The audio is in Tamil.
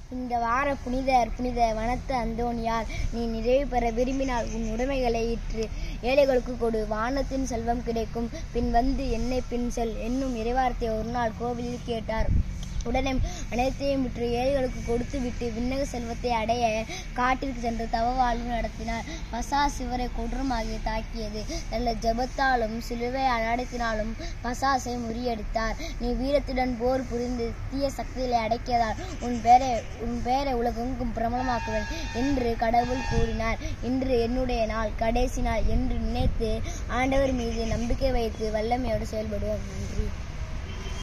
இந்த வார புனிதர் புனித வனத்த அந்தோனியார் நீ நிறைவு பெற விரும்பினால் உன் உடைமைகளை இற்று ஏழைகளுக்கு கொடு வானத்தின் செல்வம் கிடைக்கும் பின் வந்து என்னை பின் செல் என்னும் இறைவார்த்தை ஒரு நாள் கோவிலில் கேட்டார் உடனே அனைத்தையும் விற்று ஏழைகளுக்கு கொடுத்து விட்டு விண்ணக செல்வத்தை அடைய காட்டிற்கு சென்று தவ வாழ்வு நடத்தினார் பசா சிவரை கொடூரமாக தாக்கியது நல்ல ஜெபத்தாலும் சிலுவை அடத்தினாலும் பசாசை முறியடித்தார் நீ வீரத்துடன் போர் புரிந்து தீய சக்திகளை அடக்கியதால் உன் பெயரை உன் பெயரை உலகெங்கும் பிரபலமாக்குவேன் என்று கடவுள் கூறினார் இன்று என்னுடைய நாள் கடைசி நாள் என்று நினைத்து ஆண்டவர் மீது நம்பிக்கை வைத்து வல்லமையோடு செயல்படுவோம் நன்றி